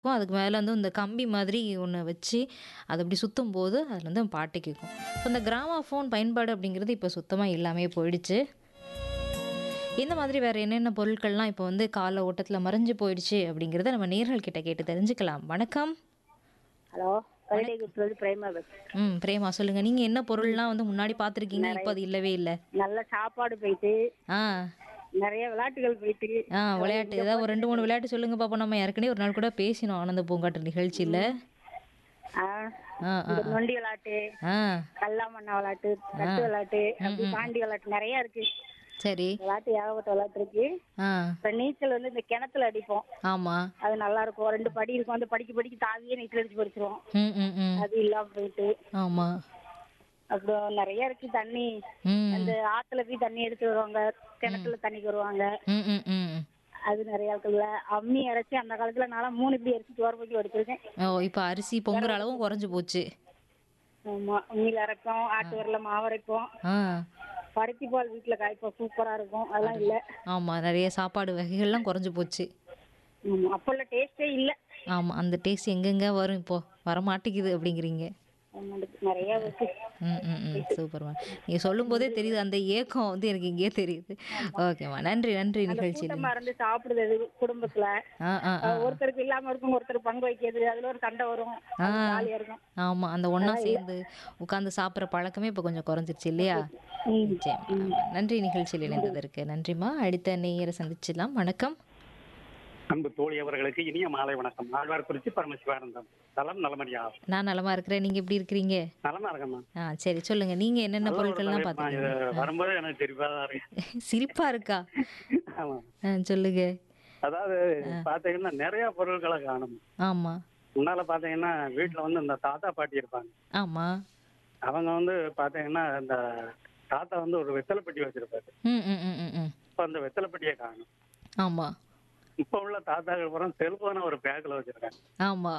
இருக்கும். அதுக்கு மேல வந்து இந்த கம்பி மாதிரி ஒண்ணு வச்சு, அது அப்படி சுத்தும்போது, அதுல வந்து பாட்டு கேட்கும். ஸோ இந்த கிராமோஃபோன் பயன்பாடு அப்படிங்கிறது இப்போ சுத்தமா இல்லாமயே போயிடுச்சு. இந்த மாதிரி வேற என்னென்ன பொருட்கள்லாம் இப்போ வந்து கால ஓட்டத்துல மறைஞ்சு போயிடுச்சு அப்படிங்கிறத நம்ம நேயர்கள் கிட்ட கேட்டு தெரிஞ்சுக்கலாம். வணக்கம். ஹலோ கவிதைகுப்பத்துலேருந்து பிரேமா பேசுறேன் ம். பிரேமா சொல்லுங்க. நீங்க என்ன பொருள்லாம் வந்து முன்னாடி பார்த்துருக்கீங்க, இப்போ அது இல்லவே இல்ல? நல்ல சாப்பாடு போயிட்டு ஆ. நிறைய விளையாட்டுகள் போயிட்டு ஆ விளையாட்டு ஏதாவது ஒரு 2, 3 விளையாட்டு சொல்லுங்க பாப்போம். நம்ம ஏற்கனவே ஒரு நாள் கூட பேசினோம் ஆனந்த பூங்காற்று நிகழ்ச்சியில. ஆ, ஆ, ஆ, இந்த ஆ. நொண்டி விளையாட்டு ஆ. கல்லாமண்ணா விளையாட்டு தட்டு விளையாட்டு அப்படி பாண்டி விளையாட்டு நிறைய இருக்கு சரி. விளையாட்டு ஏகப்பட்ட விளையாட்டு இருக்கு ஆ. இப்ப நீச்சல் வந்து இந்த கிணத்துல அடிப்போம் ஆமா. அது நல்லா இருக்கும் ரெண்டு படி இருக்கும் அந்த படிக்கு படிக்கு தாவியே நீச்சல் அடிச்சு படிச்சிருவோம் ம், ம், ம். அது இல்லாம போயிட்டு ஆமா. அப்புறம் நிறைய இருக்கு தண்ணி ம். அந்த ஆத்துல போய் தண்ணி எடுத்து வருவாங்க கிணத்துல தண்ணிக்கு வருவாங்க ம், ம், ம். அது நிறைய இருக்குல்ல அம்மி அரைச்சி அந்த காலத்துல நான் மூணு இப்படி அரைச்சி சோறு போக்கி வடிச்சிருக்கேன் ஓ இப்போ அரிசி பொங்குற அளவும் குறைஞ்சு போச்சு. ஆமா அம்மியில அரைப்போம் ஆட்டு வரல மாவு அரைப்போம் ஆ. பருத்தி பால் வீட்டுல காய்ப்போம் சூப்பரா இருக்கும் அதெல்லாம் இல்ல ஆமா. நிறைய சாப்பாடு வகைகள்லாம் குறைஞ்சு போச்சு. ஆமா அப்ப டேஸ்டே இல்ல ஆமா. அந்த டேஸ்ட் எங்கெங்க வரும் இப்போ? வர மாட்டேங்குது அப்படிங்கிறீங்க. ஆமா, அதுக்கு நிறைய இருக்கு ம், ம், ம். சூப்பர்மா. நீங்க சொல்லும்போதே தெரியுது அந்த ஏக்கம் வந்து எனக்கு இங்கேயே தெரியுது. ஓகேம்மா. நன்றி, நன்றி நிகழ்ச்சியில. கூட்டமா இருந்து சாப்பிடுறது குடும்பத்துல ஆ, ஆ, ஆ. அஹ் ஒருத்தருக்கு இல்லாம இருக்கும் ஒருத்தர் பங்கு வைக்கிறது அதுல ஒரு சண்டை வரும் அது ஜாலியா இருக்கும் ஆமா. அந்த ஒண்ணா சேர்ந்து உட்கார்ந்து சாப்பிடுற பழக்கமே இப்போ கொஞ்சம் குறைஞ்சிருச்சு இல்லையா? ம். நிச்சயமா. ஆமா. நன்றி நிகழ்ச்சியில் இணைந்ததற்கு. நன்றிம்மா. அடுத்த நேயரை சந்திச்சிடலாம். வணக்கம். அன்பு தோழி அவர்களுக்கு இனிய மாலை வணக்கம் ஆழ்வார் குறிச்சி பரமசிவானந்தம் தலம் நலமடியா நான் நலமா இருக்கிறேன். நீங்க எப்படி இருக்கிறீங்க? நலமா இருக்கம்மா ஆ சரி சொல்லுங்க. நீங்க என்னென்ன நல்ல ஒரு பொருட்கள்லாம் தலைப்புமா. இது பார்த்துருக்கீங்க? வரும்போது எனக்கு தெரிவா தான் இருக்கு சிரிப்பா இருக்கா? ஆமா ஆ சொல்லுங்க. அதாவது பாத்தீங்கன்னா நிறைய பொருட்களை காணும் ஆமா. முன்னால பாத்தீங்கன்னா வீட்டுல வந்து இந்த தாத்தா பாட்டி இருப்பாங்க ஆமா. அவங்க வந்து பாத்தீங்கன்னா இந்த தாத்தா வந்து ஒரு வெத்தலை பெட்டி வச்சிருப்பாரு ம், ம், ம், ம், ம். இப்ப அந்த வெத்தலை பெட்டியை காணும் ஆமா. இப்ப உள்ள தாத்தாக்கள் பூரா செல்போனை ஒரு பேக்ல வச்சிருக்காங்க ஆமா.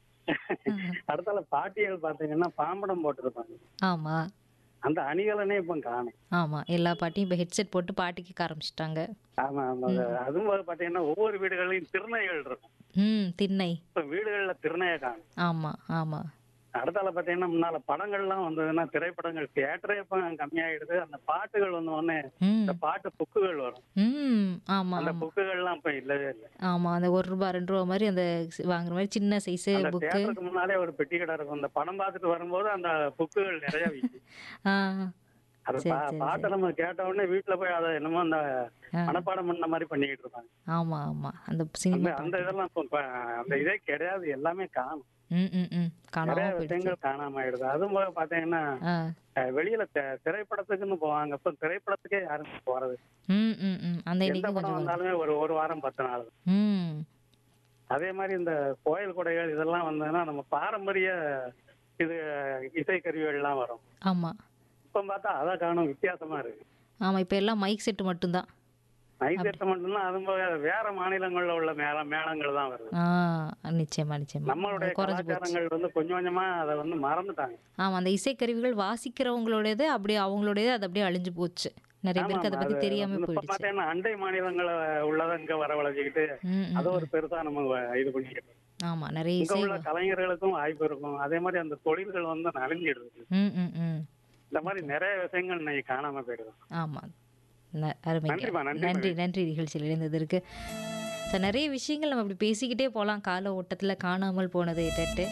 அடுத்தால பாட்டிகள் பாத்தீங்கன்னா பாம்படம் போட்டிருப்பாங்க ஆமா. அந்த அணிகலனே இப்ப காணும் ஆமா. எல்லா பாட்டியும் இப்போ ஹெட்செட் போட்டு பாட்டு கேட்க ஆரம்பிச்சிட்டாங்க. ஆமா ஆமா அதுவும் போது பாத்தீங்கன்னா ஒவ்வொரு வீடுகளையும் திருநைகள் இருக்கும் ம். திண்ணை. இப்ப வீடுகள்ல திருநைய காணும் ஆமா, ஆமா. அடுத்தால பாத்தீங்கன்னா முன்னால படங்கள்லாம் வந்ததுன்னா திரைப்படங்கள் தியேட்டரே இப்ப கம்மியாயிடுது அந்த பாட்டுகள் வந்த உடனே ம். இந்த பாட்டு புக்குகள் வரும் ம். ஆமா, அந்த ஆமா. புக்குகள்லாம் இப்ப இல்லவே இல்லை ஆமா. அந்த ரூ. 1 ரூ. 2 மாதிரி அந்த சி- வாங்குற மாதிரி சின்ன சைஸ் அந்த புக்கு. தியேட்டருக்கு முன்னாலே ஒரு பெட்டி கடை இருக்கும் அந்த படம் பார்த்துட்டு வரும்போது அந்த புக்குகள் நிறைய விக்கும் ஆ. அது சரி, பா- சரி, பாட்டை நம்ம கேட்ட உடனே வீட்டுல போய் அதை என்னமோ அந்த ஆ. மனப்பாடம் பண்ண மாதிரி பண்ணிக்கிட்டு இருப்பாங்க ஆமா, ஆமா. அந்த அந்த சினிமா அந்த இதெல்லாம் இப்ப இப்ப அந்த இதே கிடையாது எல்லாமே காணும் ம், ம், ம். காணாம நிறைய போயிடுச்சு. விஷயங்கள் காணாம ஆயிடுது அதுவும் போக பாத்தீங்கன்னா ஆ. அஹ் வெளியில தி- திரைப்படத்துக்குன்னு போவாங்க இப்ப திரைப்படத்துக்கே யாரும் போறது ம், ம், ம். அந்த எந்த இன்னைக்கு படம் கொஞ்சம் வருது. வந்தாலுமே ஒரு ஒரு வாரம் பத்து நாள் ம். அதே மாதிரி இந்த கோயில் கொடைகள் இதெல்லாம் வந்ததுன்னா நம்ம பாரம்பரிய இது இசை கருவிகள்லாம் வரும் ஆமா. இப்ப பார்த்தா அதை காணும் வித்தியாசமா இருக்கு ஆமா. இப்போ எல்லாம் மைக் செட் மட்டும்தான். நைசேட்டம் மட்டும்தான் அதுவும் போக வேற மாநிலங்கள்ல உள்ள மேள மேளங்கள் தான் வருது ஆ நிச்சயமா, நிச்சயமா. நம்மளுடைய அது குறைஞ்சு போச்சு. கலாச்சாரங்கள் வந்து கொஞ்சம் கொஞ்சமா அதை வந்து மறந்துட்டாங்க ஆமா. அந்த இசைக்கருவிகள் வாசிக்கிறவங்களோடது அப்படியே அவங்களோடது அது அப்படியே அழிஞ்சு போச்சு. நிறைய பேருக்கு அதை ஆமாமா, பத்தி அது தெரியாம இப்ப போயிடுச்சு. பார்த்தீங்கன்னா அண்டை மாநிலங்களை உள்ளதை இங்க வரவழைச்சிக்கிட்டு ம், ம். அதை ஒரு பெருசா நம்ம வ- இது பண்ணிக்கிட்டு இருக்கோம். ஆமா. நிறைய இங்க இசை உள்ள கலைஞர்களுக்கும் வாய்ப்பு இருக்கும் அதே மாதிரி அந்த தொழில்கள் வந்து நலிஞ்சிடுது ம், ம், ம். இந்த மாதிரி நிறைய விஷயங்கள் இன்னைக்கு காணாம போயிடுது ஆமா. ந- அருமைங்க. நன்றிம்மா, நன்றி, நன்றி நன்றி நிகழ்ச்சியில் இணைந்ததற்கு. ஸோ நிறைய விஷயங்கள் நம்ம இப்படி பேசிக்கிட்டே போகலாம் கால ஓட்டத்தில் காணாமல் போனதை தட்டு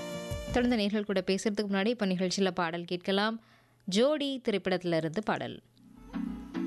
தொடர்ந்து நேர்கள் கூட பேசுறதுக்கு முன்னாடி இப்போ நிகழ்ச்சியில் பாடல் கேட்கலாம் ஜோடி திரைப்படத்துல இருந்து பாடல்